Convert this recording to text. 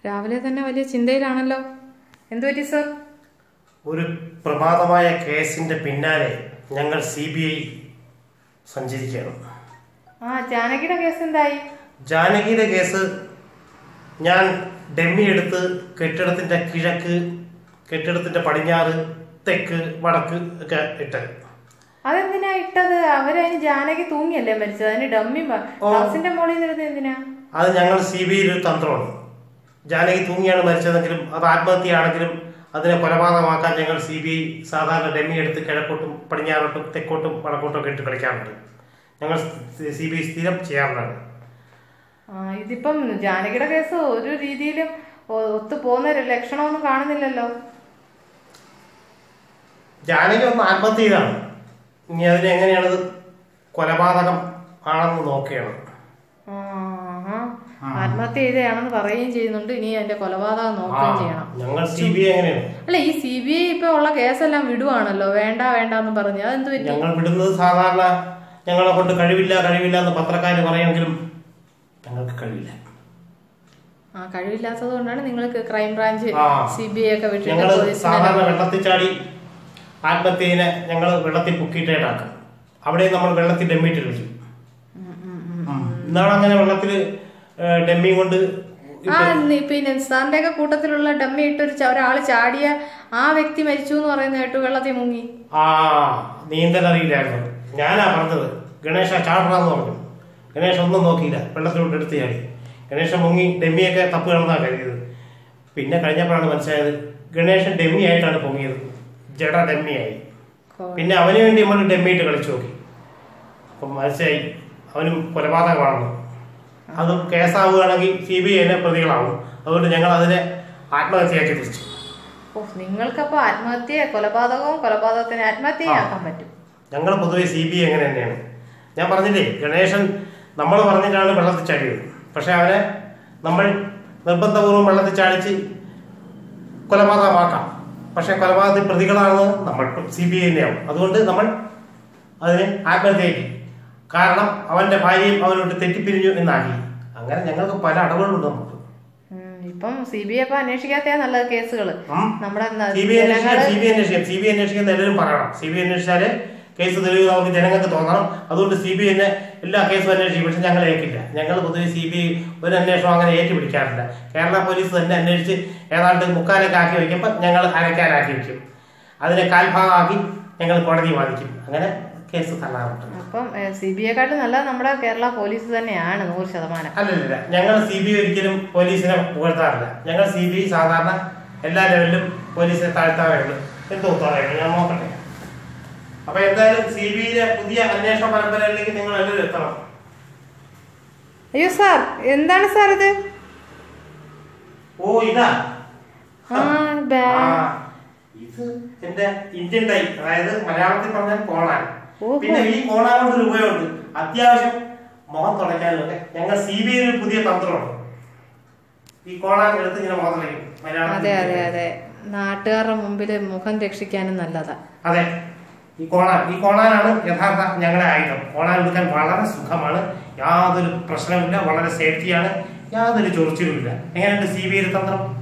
രാവിലെ തന്നെ വലിയ ചിന്തയിലാണല്ലോ എന്തു പറ്റി സർ ഒരു പ്രമാദമായ കേസിന്റെ പിന്നാലെ ഞങ്ങൾ സി ബി ഐ സഞ്ചരിക്കുകയാണ് ആ ജാനകിയുടെ കേസ് എന്തായി ജാനകിയുടെ കേസ് ഞാൻ ഡെമ്മി എടുത്ത് കെട്ടിടത്തിന്റെ കിഴക്ക് കെട്ടിടത്തിന്റെ പടിഞ്ഞാറ് തെക്ക് വടക്ക് ഒക്കെ ഇട്ട് അതെന്തിനാ ഇട്ടത് അവരതിന് ജാനകി തൂങ്ങിയല്ലേ മരിച്ചത് അതിന് ഡമ്മി ബസ്സിന്റെ മുകളിൽ നിന്നിരുന്നത് എന്തിനാ അത് ഞങ്ങൾ സി ബി ഐ ഒരു തന്ത്രമാണ് ജാനകി തൂങ്ങിയാണ് മരിച്ചതെങ്കിലും അത് ആത്മഹത്യയാണെങ്കിലും അതിനെ കൊലപാതകമാക്കാൻ ഞങ്ങൾ സി ബി ഐ സാധാരണ ഡെമ്മി എടുത്ത് കിഴക്കോട്ടും പടിഞ്ഞാറോട്ടും തെക്കോട്ടും വടക്കോട്ടും ഒക്കെ ഇട്ട് കളിക്കാറുണ്ട് ഞങ്ങൾ സി ബി ഐ സ്ഥിരം ചെയ്യാറുള്ളതാണ് ആ ഇതിപ്പം ജാനകിയുടെ കേസ് ഒരു രീതിയിലും ഒ- ഒത്തു പോകുന്ന ഒരു ലക്ഷണമൊന്നും കാണുന്നില്ലല്ലോ ജാനകി ഒന്ന് ആത്മഹത്യ ചെയ്താണ് ഇനി അതിന് എങ്ങനെയാണത് കൊലപാതകം ആണെന്ന് നോക്കുകയാണ് ആഹാ. ആത്മഹത്യ ചെയ്തതാണെന്ന് പറയുകയും ചെയ്യുന്നുണ്ട് ഇനി അതിന്റെ കൊലപാതകം ആ, നോക്കുകയും ചെയ്യണം ഞങ്ങൾ സി ബി ഐ എങ്ങനെയാണ് അല്ല ഈ സി ബി ഐ ഇപ്പൊ ഉള്ള കേസെല്ലാം വിടുവാണല്ലോ വേണ്ട വേണ്ട എന്ന് പറഞ്ഞു അതെന്ത് പറ്റി ഞങ്ങൾ വിടുന്നത് സാധാരണ ഞങ്ങളെ കൊണ്ട് കഴിവില്ല കഴിവില്ല എന്ന് പത്രക്കാർ പറയുമെങ്കിലും ഞങ്ങൾക്ക് കഴിവില്ല ആ കഴിവില്ലാത്തത് കൊണ്ടാണ് നിങ്ങൾക്ക് ക്രൈം ബ്രാഞ്ച് ആ. സി ബി ഐ ഒക്കെ വിട്ടിട്ട് ഞങ്ങൾ പോലീസിനെ സാധാരണ വെള്ളത്തിൽ ചാടി ആത്മഹത്യനെ ഞങ്ങൾ വെള്ളത്തിൽ പൊക്കിയിട്ടേടാക്കും അവിടെ നമ്മൾ വെള്ളത്തിൽ ഡെമ്മിയിട്ട് കളിക്കും ഇന്നാണ് അങ്ങനെ വെള്ളത്തിൽ ഡെമ്മി കൊണ്ട് ആ നി- പിന്നെ സാറിന്റെ ഒക്കെ കൂട്ടത്തിലുള്ള ഡമ്മി ഇട്ടൊരു ച- ഒരാള് ചാടിയ ആ വ്യക്തി മരിച്ചു എന്ന് പറയുന്ന കേട്ടു വെള്ളത്തിൽ മുങ്ങി ആ നീന്തൽ അറിയില്ലായിരുന്നു ഞാനാ പറഞ്ഞത് ഗണേശ ചാടണമെന്ന് പറഞ്ഞു ഗണേശ ഒന്നും നോക്കിയില്ല വെള്ളത്തിലോട്ട് എടുത്ത് ചാടി ഗണേശ മുങ്ങി ഡെമ്മിയൊക്കെ തപ്പ് കിടന്നാ കരുതിയത് പിന്നെ കഴിഞ്ഞപ്പോഴാണ് മനസ്സിലായത് ഗണേശൻ ഡെമ്മി ആയിട്ടാണ് പൊങ്ങിയത് ജഡ ഡെമ്മിയായി പിന്നെ അവന് വേണ്ടി നമ്മൾ ഡെമ്മിയിട്ട് കളിച്ചു നോക്കി അപ്പം മനസ്സിലായി അവനും കൊലപാതകമാണെന്ന് അത് കേസാവുകയാണെങ്കിൽ സി ബി ഐ പ്രതികളാവും അതുകൊണ്ട് ഞങ്ങൾ അതിനെ ആത്മഹത്യയാക്കി തിരിച്ചു ഓ നിങ്ങൾക്കപ്പോ ആത്മഹത്യ കൊലപാതകവും കൊലപാതകത്തിന് ആത്മഹത്യയും ആക്കാൻ പറ്റും ഞങ്ങൾ പൊതുവെ സി ബി ഐ അങ്ങനെ തന്നെയാണ് ഞാൻ പറഞ്ഞില്ലേ ഗണേശൻ നമ്മൾ പറഞ്ഞിട്ടാണ് വെള്ളത്തിൽ ചാടിയത് പക്ഷെ അവനെ നമ്മൾ നിർബന്ധപൂർവ്വം വെള്ളത്തിൽ ചാടിച്ച് കൊലപാതകമാക്കാം പക്ഷെ കൊലപാതകത്തിൽ പ്രതികളാണ് നമ്മൾ സി ബി ഐ തന്നെയാവും അതുകൊണ്ട് നമ്മൾ അതിനെ ആത്മഹത്യയാക്കി കാരണം അവന്റെ ഭാര്യയും അവനോട് തെറ്റിപ്പിരിഞ്ഞു എന്നാക്കി അങ്ങനെ ഞങ്ങൾക്ക് പല അടവുകളുണ്ട് നമുക്ക് ഉം, ഇപ്പം സി ബി ഐ ഇപ്പൊ അന്വേഷിക്കാത്ത നല്ല കേസുകള് ഉം. നമ്മുടെ ന- സി ബി ഐ അന്വേഷിക്കാം ജനങ്ങള് സി ബി ഐ അന്വേഷിക്കാം സി ബി ഐ അന്വേഷിക്കാൻ എല്ലാവരും പറയണം സി ബി ഐ അന്വേഷിച്ചാല് കേസ് തെളിവ് അവർക്ക് ജനങ്ങൾക്ക് തോന്നണം അതുകൊണ്ട് സി ബി ഐനെ എല്ലാ കേസും അന്വേഷിക്കും പക്ഷെ ഞങ്ങൾ ഏക്കില്ല ഞങ്ങൾ പൊതുവെ സി ബി ഐ ഒരു അന്വേഷണം അങ്ങനെ ഏറ്റുപിടിക്കാറില്ല കേരള പോലീസ് തന്നെ അന്വേഷിച്ച് ഏതാണ്ട് മുക്കാലൊക്കെ ആക്കി വയ്ക്കുമ്പോൾ ഞങ്ങൾ അരക്കാനാക്കി വയ്ക്കും അതിനെ കാൽഭാഗമാക്കി ഞങ്ങൾ കോടതി വാദിക്കും അങ്ങനെ കേസ് തള്ളാറുണ്ട് അപ്പം സി ബി ഐക്കാട്ടും നല്ല നമ്മുടെ കേരള പോലീസ് തന്നെയാണ് നൂറ് ശതമാനം അല്ലല്ല ഞങ്ങൾ സി ബി ഐ ഒരിക്കലും പോലീസിനെ പുകഴ്ത്താറില്ല ഞങ്ങൾ സി ബി ഐ സാധാരണ എല്ലാ ലെവലിലും പോലീസിനെ താഴ്ത്താറുണ്ട് എന്തോ പറയുന്നത് ഞാൻ നോക്കട്ടെ അപ്പൊ എന്തായാലും സി ബി ഐയിലെ പുതിയ അന്വേഷണ പരമ്പരയിലേക്ക് നിങ്ങൾ എല്ലാവരും എത്തണം അയ്യോ സാർ എന്താണ് സാർ ഇത് ഓ ഇതാ ആ ബാ ആ, ഇത് എന്റെ ഇന്ത്യൻ ടൈ അതായത് മലയാളത്തിൽ പറഞ്ഞാൽ കോണാൻ ഓഹോ. പിന്നെ ഈ കോണാൻ കൊണ്ട് ഒരു ഉപയോഗമുണ്ട് അത്യാവശ്യം മുഖം തുടയ്ക്കാനൊക്കെ ഞങ്ങൾ സി ബി ഐ ഒരു പുതിയ തന്ത്രമാണ് ഈ കോണാൻ എടുത്ത് ഇങ്ങനെ മുഖം തുടയ്ക്കും അതെ അതെ മലയാളത്തിൽ അതെ നാട്ടുകാരുടെ മുമ്പിൽ മുഖം രക്ഷിക്കാനും നല്ലതാ അതെ ഈ കോണാൻ ഈ കോണാനാണ് യഥാർത്ഥ ഞങ്ങളുടെ ആയുധം കോണാൻ എടുക്കാൻ വളരെ സുഖമാണ് യാതൊരു പ്രശ്നമില്ല വളരെ സേഫ്റ്റിയാണ് യാതൊരു ചൊറിച്ചിലുമില്ല എങ്ങനെയുണ്ട് സി ബി ഐ തന്ത്രം